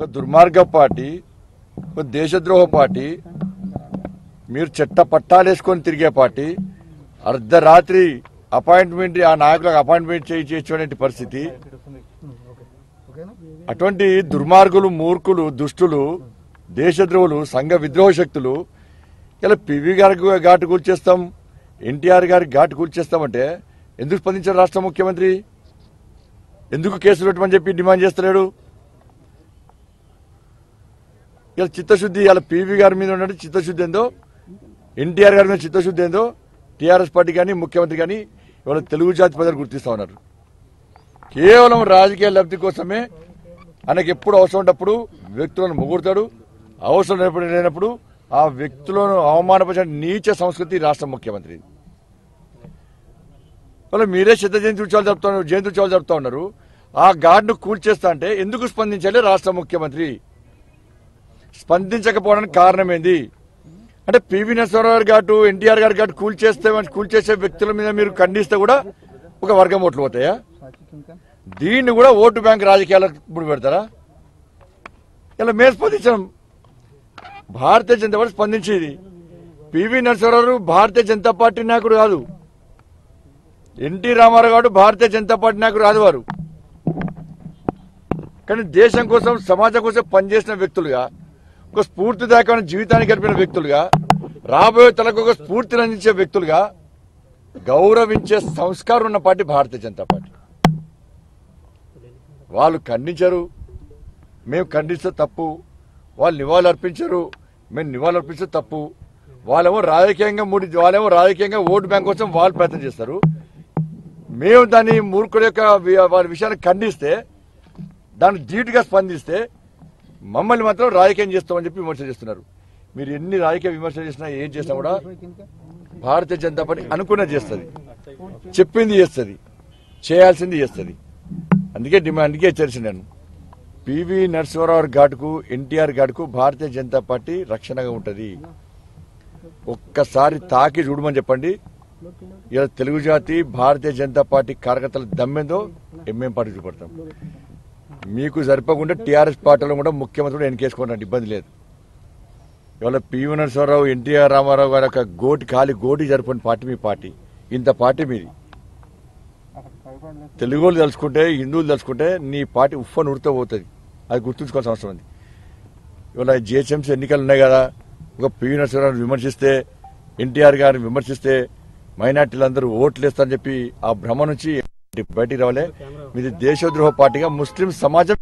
ఒక దుర్మార్గ పార్టీ ఒక దేశద్రోహ పార్టీ మీరు చెట్ట పట్టాలేసుకొని తిరిగే పార్టీ అర్ధరాత్రి అపాయింట్మెంట్ ఆ నాయకులకు అపాయింట్మెంట్ చేయి చేసేటువంటి పరిస్థితి అటువంటి దుర్మార్గులు మూర్ఖులు దుష్టులు దేశద్రోహులు సంఘ విద్రోహ శక్తులు ఇలా పివి గారికి ఘాటు కూల్చేస్తాం ఎన్టీఆర్ గారికి ఘాటు కూల్చేస్తామంటే ఎందుకు స్పందించారు రాష్ట్ర ముఖ్యమంత్రి ఎందుకు కేసులు పెట్టమని చెప్పి డిమాండ్ చేస్తలేడు ఇలా చిత్తశుద్ధి ఇలా పీవీ గారి మీద ఉన్నట్టు చిత్తశుద్ధి ఏందో ఎన్టీఆర్ గారి మీద చిత్తశుద్ధి ఏందో టీఆర్ఎస్ పార్టీ కానీ ముఖ్యమంత్రి కానీ ఇవాళ తెలుగు జాతి ప్రజలు గుర్తిస్తా ఉన్నారు కేవలం రాజకీయ లబ్ధి కోసమే ఆయనకి ఎప్పుడు అవసరం ఉన్నప్పుడు వ్యక్తులను ముగుడతాడు అవసరం లేనప్పుడు లేనప్పుడు ఆ వ్యక్తులను అవమానపరిచిన నీచ సంస్కృతి రాష్ట్ర ముఖ్యమంత్రి వాళ్ళు మీరే సిద్ధ జయంతి ఉత్సవాలు జరుపుతున్నారు జయంతి ఉత్సవాలు జరుపుతా ఉన్నారు ఆ గార్డును కూల్చేస్తా అంటే ఎందుకు స్పందించాలి రాష్ట్ర ముఖ్యమంత్రి స్పందించకపోవడానికి కారణం ఏంది అంటే పివి నరసింహారావు గారి ఘాటు ఎన్టీఆర్ గారి ఘాటు కూల్చేస్తే కూల్చేసే వ్యక్తుల మీద మీరు ఖండిస్తే కూడా ఒక వర్గం ఓట్లు పోతాయా దీన్ని కూడా ఓటు బ్యాంక్ రాజకీయాలకు ఇప్పుడు పెడతారా ఇలా మేము స్పందించాం భారతీయ జనతా పార్టీ స్పందించేది పివి నరసింహారావు భారతీయ జనతా పార్టీ నాయకుడు కాదు ఎన్టీ రామారావు గారు భారతీయ జనతా పార్టీ నాయకుడు కాదు వారు కానీ దేశం కోసం సమాజం కోసం పనిచేసిన వ్యక్తులుగా ఒక స్ఫూర్తిదాయకమైన జీవితాన్ని గడిపిన వ్యక్తులుగా రాబోయే తలకు ఒక స్ఫూర్తిని అందించే వ్యక్తులుగా గౌరవించే సంస్కారం ఉన్న పార్టీ భారతీయ జనతా పార్టీ వాళ్ళు ఖండించరు మేము ఖండిస్తే తప్పు వాళ్ళు నివాళులు అర్పించరు మేము నివాళులు అర్పిస్తే తప్పు వాళ్ళేమో రాజకీయంగా ముడి వాళ్ళేమో రాజకీయంగా ఓటు బ్యాంక్ కోసం వాళ్ళు ప్రయత్నం చేస్తారు మేము దాన్ని మూర్ఖుడు యొక్క వి- వాళ్ళ విషయాన్ని ఖండిస్తే దాన్ని ధీటుగా స్పందిస్తే మమ్మల్ని మాత్రం రాజకీయం చేస్తామని చెప్పి విమర్శ చేస్తున్నారు మీరు ఎన్ని రాజకీయ విమర్శ చేసినా ఏం చేసినా కూడా భారతీయ జనతా పార్టీ అనుకున్నది చేస్తుంది చెప్పింది చేస్తుంది చేయాల్సింది చేస్తుంది అందుకే డిమాండ్ అందుకే హెచ్చరించిన నేను పివి నరసింహారావు ఘాటుకు ఎన్టీఆర్ ఘాటుకు భారతీయ జనతా పార్టీ రక్షణగా ఉంటుంది ఒక్కసారి తాకి చూడమని చెప్పండి ఇలా తెలుగు జాతి భారతీయ జనతా పార్టీ కార్యకర్తల దమ్మెందో ఎంఎం పార్టీ చూపడతాం మీకు సరిపోకుండా టీఆర్ఎస్ పార్టీలో కూడా ముఖ్యమంత్రి కూడా ఎన్నికేసుకోవడానికి ఇబ్బంది లేదు ఇవాళ పివి నరసింహారావు ఎన్టీఆర్ రామారావు గారి యొక్క గోటి ఖాళీ గోటి జరిపిన పార్టీ మీ పార్టీ ఇంత పార్టీ మీది తెలుగు వాళ్ళు తలుచుకుంటే హిందువులు తలుచుకుంటే నీ పార్టీ ఉఫ్ఫ నుడితో పోతుంది అది గుర్తుంచుకోవాల్సిన అవసరం ఉంది ఇవాళ జిహెచ్ఎంసీ ఎన్నికలు ఉన్నాయి కదా ఒక పివి నరసింహారావు విమర్శిస్తే ఎన్టీఆర్ గారిని విమర్శిస్తే మైనార్టీలందరూ ఓట్లు వేస్తారని చెప్పి ఆ భ్రమ నుంచి బయటికి రావాలే మీది దేశద్రోహ పార్టీగా ముస్లిం సమాజం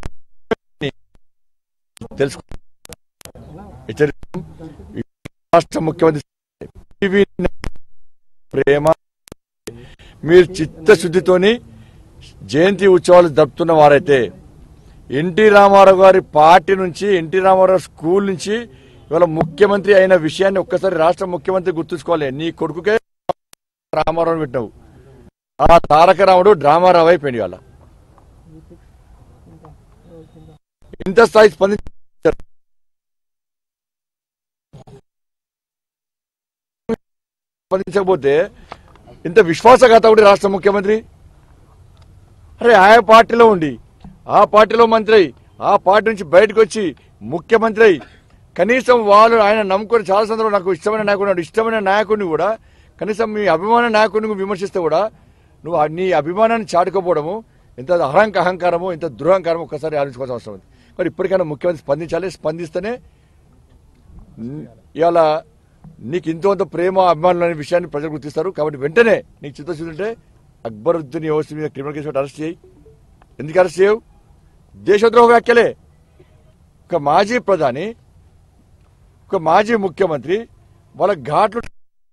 తెలుసుకో హెచ్చరిస్తున్నాం. ఈ రాష్ట్ర ముఖ్యమంత్రి పివి ప్రేమ మీరు చిత్తశుద్ధితోని జయంతి ఉత్సవాలు జరుపుతున్న వారైతే ఎన్టీ రామారావు గారి పార్టీ నుంచి ఎన్టీ రామారావు స్కూల్ నుంచి ఇవాళ ముఖ్యమంత్రి అయిన విషయాన్ని ఒక్కసారి రాష్ట్ర ముఖ్యమంత్రి గుర్తుంచుకోవాలి నీ కొడుకుకే రామారావు పెట్టినావు ఆ తారక రాముడు డ్రామారావు అయిపోయింది ఇవాళ ఇంత స్థాయి స్పందించారు స్పందించకపోతే ఇంత విశ్వాసఘాతకుడి రాష్ట్ర ముఖ్యమంత్రి అరే ఆయా పార్టీలో ఉండి ఆ పార్టీలో మంత్రి అయి ఆ పార్టీ నుంచి బయటకు వచ్చి ముఖ్యమంత్రి అయి కనీసం వాళ్ళు ఆయన నమ్ముకొని చాలా సందర్భంలో నాకు ఇష్టమైన నాయకుడు ఉన్నాడు. ఇష్టమైన నాయకుడిని కూడా కనీసం మీ అభిమాన నాయకుడిని నువ్వు విమర్శిస్తే కూడా నువ్వు ఆ- నీ అభిమానాన్ని చాటుకోపోవడము ఎంత అహంక అహంకారము ఎంత దురహంకారము ఒక్కసారి ఆలోచించుకోవాల్సిన అవసరం ఉంది మరి ఇప్పటికైనా ముఖ్యమంత్రి స్పందించాలి స్పందిస్తేనే ఇవాళ నీకు ఇంతో అంత ప్రేమ అభిమానులు అనే విషయాన్ని ప్రజలు గుర్తిస్తారు కాబట్టి వెంటనే నీకు చిత్తశుద్ధి ఉంటే అక్బరుద్దీన్ వ్యవస్థ మీద క్రిమినల్ కేసు పెట్టి అరెస్ట్ చేయి ఎందుకు అరెస్ట్ చేయవు దేశద్రోహ వ్యాఖ్యలే ఒక మాజీ ప్రధాని ఒక మాజీ ముఖ్యమంత్రి వాళ్ళ ఘాట్లు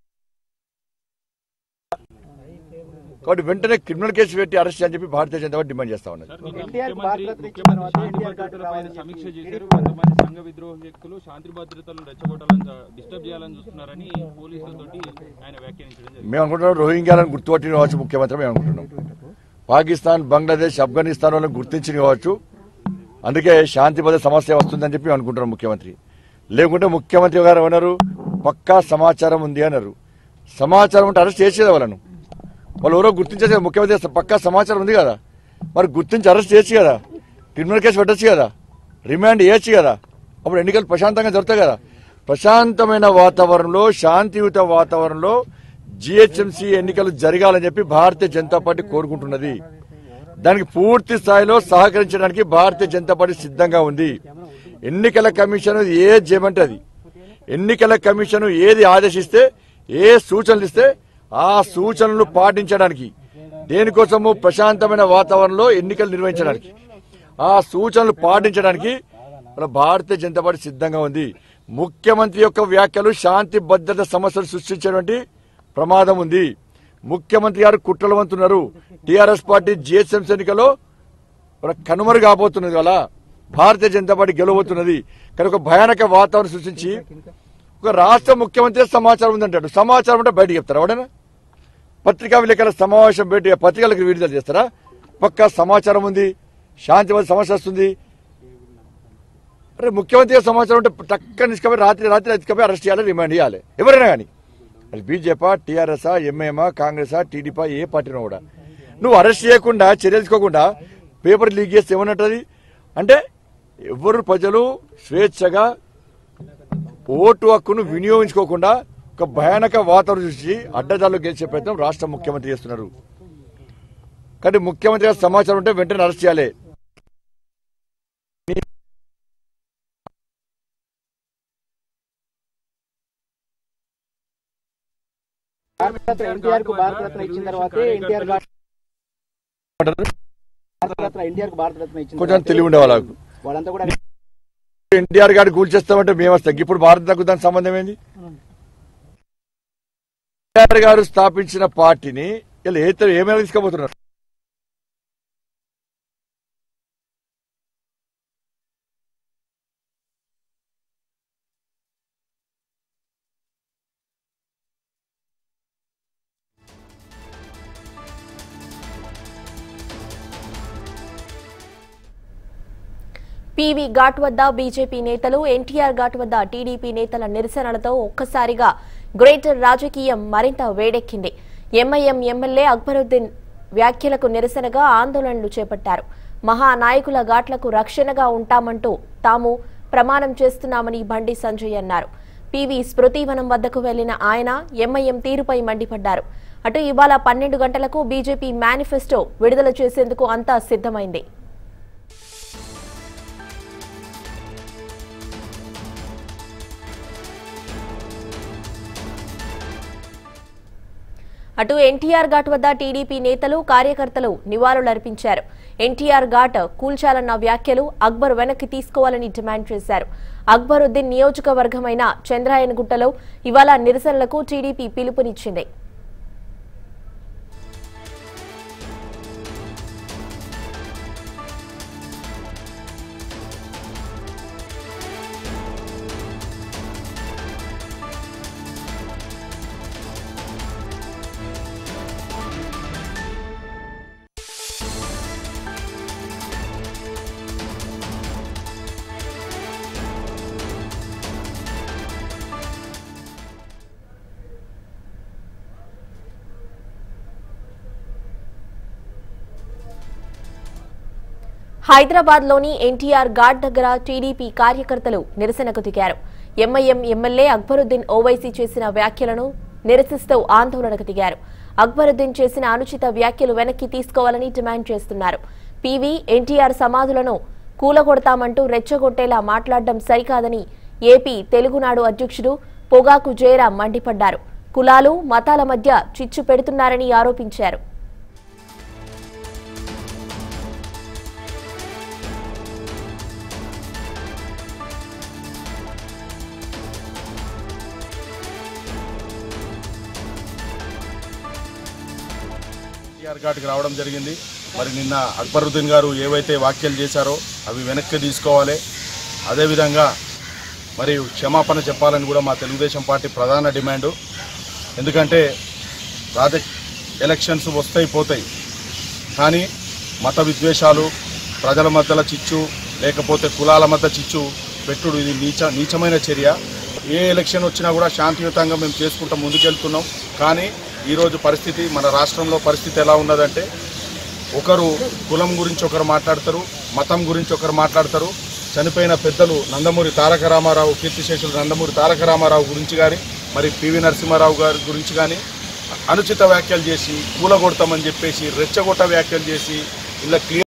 కాబట్టి వెంటనే క్రిమినల్ కేసు పెట్టి అరెస్ట్ చేయని చెప్పి భారతీయ జనతా పార్టీ డిమాండ్ చేస్తా ఉన్నది ఎన్టీఆర్ ముఖ్యమంత్రి పాత్ర తెచ్చిన ముఖ్యమంత్రి తర్వాత శాంతి ఎన్టీఆర్ భద్రతలపైన ఘాట్ రావాలని సమీక్ష చెప్పి చేశారు కొంతమంది సంఘ విద్రోహ వ్యక్తులు శాంతి భద్రతలను రెచ్చగొట్టాలని డిస్టర్బ్ చేయాలని చూస్తున్నారని పోలీసులతోటి ఆయన వ్యాఖ్యానించడం జరిగింది మేము అనుకుంటున్నాం రోహింగ్యాలను గుర్తుపట్టిన కావచ్చు ముఖ్యమంత్రి మేము అనుకుంటున్నాం పాకిస్తాన్ బంగ్లాదేశ్ ఆఫ్ఘనిస్తాన్ వాళ్ళని గుర్తించిన కావచ్చు అందుకే శాంతి భద్రత సమస్య వస్తుందని చెప్పి అనుకుంటున్నాం ముఖ్యమంత్రి లేకుంటే ముఖ్యమంత్రి గారు అన్నారు పక్కా సమాచారం ఉంది అన్నారు సమాచారం ఉంటే అరెస్ట్ చేసేది వాళ్ళను వాళ్ళు ఎవరో గుర్తించేది ముఖ్యమంత్రి పక్కా సమాచారం ఉంది కదా మరి గుర్తించి అరెస్ట్ చేయొచ్చు కదా క్రిమినల్ కేసు పెట్టచ్చు కదా రిమాండ్ చేయొచ్చు కదా అప్పుడు ఎన్నికలు ప్రశాంతంగా జరుగుతాయి కదా ప్రశాంతమైన వాతావరణంలో శాంతియుత వాతావరణంలో జిహెచ్ఎంసీ ఎన్నికలు జరగాలని చెప్పి భారతీయ జనతా పార్టీ కోరుకుంటున్నది దానికి పూర్తి స్థాయిలో సహకరించడానికి భారతీయ జనతా పార్టీ సిద్ధంగా ఉంది ఎన్నికల కమిషన్ ఏ చేయమంటే అది ఎన్నికల కమిషన్ ఏది ఆదేశిస్తే ఏ సూచనలు ఇస్తే ఆ సూచనలు పాటించడానికి దేనికోసము ప్రశాంతమైన వాతావరణంలో ఎన్నికలు నిర్వహించడానికి ఆ సూచనలు పాటించడానికి మన భారతీయ జనతా పార్టీ సిద్ధంగా ఉంది ముఖ్యమంత్రి యొక్క వ్యాఖ్యలు శాంతి భద్రత సమస్యలు సృష్టించేటువంటి ప్రమాదం ఉంది ముఖ్యమంత్రి గారు కుట్రలు వంతున్నారు టీఆర్ఎస్ పార్టీ జిహెచ్ఎంసీ ఎన్నికలో మన కనుమరు కాబోతున్నది వల్ల భారతీయ జనతా పార్టీ గెలవబోతున్నది కానీ ఒక భయానక వాతావరణం సృష్టించి ఒక రాష్ట్ర ముఖ్యమంత్రి సమాచారం ఉందంటాడు సమాచారం అంటే బయటకు చెప్తారా ఎవడైనా పత్రికా విలేకరుల సమావేశం పెట్టి పత్రికలకు విడుదల చేస్తారా పక్క సమాచారం ఉంది శాంతివంత సమస్య వస్తుంది అరే ముఖ్యమంత్రి గారి సమాచారం ఉంటే టక్క నిష్కపోయి రాత్రి రాత్రి ఎత్తుకపోయి అరెస్ట్ చేయాలి రిమాండ్ చేయాలి ఎవరైనా కానీ అది బీజేపీ టీఆర్ఎస్ఆ ఎంఐఎమా కాంగ్రెసా టీడీపా ఏ పార్టీనో కూడా నువ్వు అరెస్ట్ చేయకుండా చర్యలు తీసుకోకుండా పేపర్ లీక్ చేస్తే ఏమన్నట్టు అంటే ఎవరు ప్రజలు స్వేచ్ఛగా ఓటు హక్కును వినియోగించుకోకుండా ఒక భయానక వాతావరణం చూసి అడ్డదారులు గెలిచే ప్రయత్నం రాష్ట్ర ముఖ్యమంత్రి చేస్తున్నారు కానీ ముఖ్యమంత్రి గారి సమాచారం ఉంటే వెంటనే అరెస్ట్ చేయాలి ఎన్టీఆర్ కు భారత రత్న ఇచ్చిన తర్వాతే ఎన్టీఆర్ భారత రత్న ఎన్టీఆర్ కు భారత రత్న ఇచ్చిన కొంచెం తర్వాతే తెలివి ఉండే వాళ్ళకు వాళ్ళంతా కూడా ఎన్టీఆర్ గారు కూల్చేస్తామంటే మేము వస్తాం ఇప్పుడు భారతకు దానికి సంబంధం ఏంది ఎన్టీఆర్ గారు స్థాపించిన పార్టీని వీళ్ళు ఏ ఏమైనా తీసుకోబోతున్నారు పీవీ ఘాట్ వద్ద బీజేపీ నేతలు ఎన్టీఆర్ ఘాట్ వద్ద టీడీపీ నేతల నిరసనలతో ఒక్కసారిగా గ్రేటర్ రాజకీయం మరింత వేడెక్కింది ఎంఐఎం ఎమ్మెల్యే అక్బరుద్దీన్ వ్యాఖ్యలకు నిరసనగా ఆందోళనలు చేపట్టారు మహానాయకుల ఘాట్లకు రక్షణగా ఉంటామంటూ తాము ప్రమాణం చేస్తున్నామని బండి సంజయ్ అన్నారు పీవీ స్మృతివనం వద్దకు వెళ్లిన ఆయన ఎంఐఎం తీరుపై మండిపడ్డారు అటు ఇవాళ పన్నెండు గంటలకు బీజేపీ మేనిఫెస్టో విడుదల చేసేందుకు అంతా సిద్ధమైంది అటు ఎన్టీఆర్ ఘాట్ వద్ద టీడీపీ నేతలు కార్యకర్తలు నివాళులర్పించారు ఎన్టీఆర్ ఘాట్ కూల్చాలన్న వ్యాఖ్యలు అక్బర్ వెనక్కి తీసుకోవాలని డిమాండ్ చేశారు అక్బరుద్దీన్ నియోజకవర్గమైన చంద్రాయనగుట్టలో ఇవాళ నిరసనలకు టీడీపీ పిలుపునిచ్చింది హైదరాబాద్ లోని ఎన్టీఆర్ ఘాట్ దగ్గర టీడీపీ కార్యకర్తలు నిరసనకు దిగారు ఎంఐఎం ఎమ్మెల్యే అక్బరుద్దీన్ ఓవైసీ చేసిన వ్యాఖ్యలను నిరసిస్తూ ఆందోళనకు దిగారు అక్బరుద్దీన్ చేసిన అనుచిత వ్యాఖ్యలు వెనక్కి తీసుకోవాలని డిమాండ్ చేస్తున్నారు పీవీ ఎన్టీఆర్ సమాధులను కూలగొడతామంటూ రెచ్చగొట్టేలా మాట్లాడడం సరికాదని ఏపీ తెలుగునాడు అధ్యక్షుడు పొగాకు జయరాం మండిపడ్డారు కులాలు మతాల మధ్య చిచ్చు పెడుతున్నారని ఆరోపించారు టీఆర్ ఘాట్కి రావడం జరిగింది మరి నిన్న అక్బరుద్దీన్ గారు ఏవైతే వ్యాఖ్యలు చేశారో అవి వెనక్కి తీసుకోవాలి అదేవిధంగా మరి క్షమాపణ చెప్పాలని కూడా మా తెలుగుదేశం పార్టీ ప్రధాన డిమాండు ఎందుకంటే రాజ ఎలక్షన్స్ వస్తాయి పోతాయి కానీ మత విద్వేషాలు ప్రజల మధ్యలో చిచ్చు లేకపోతే కులాల మధ్య చిచ్చు పెట్టుడు ఇది నీచ నీచమైన చర్య ఏ ఎలక్షన్ వచ్చినా కూడా శాంతియుతంగా మేము చేసుకుంటూ ముందుకెళ్తున్నాం కానీ ఈరోజు పరిస్థితి మన రాష్ట్రంలో పరిస్థితి ఎలా ఉన్నదంటే ఒకరు కులం గురించి ఒకరు మాట్లాడతారు మతం గురించి ఒకరు మాట్లాడతారు చనిపోయిన పెద్దలు నందమూరి తారక రామారావు కీర్తిశేషులు నందమూరి తారక రామారావు గురించి కానీ మరి పివి నరసింహారావు గారి గురించి కానీ అనుచిత వ్యాఖ్యలు చేసి కూలగొడతామని చెప్పేసి రెచ్చగొట్ట వ్యాఖ్యలు చేసి ఇలా క్లియర్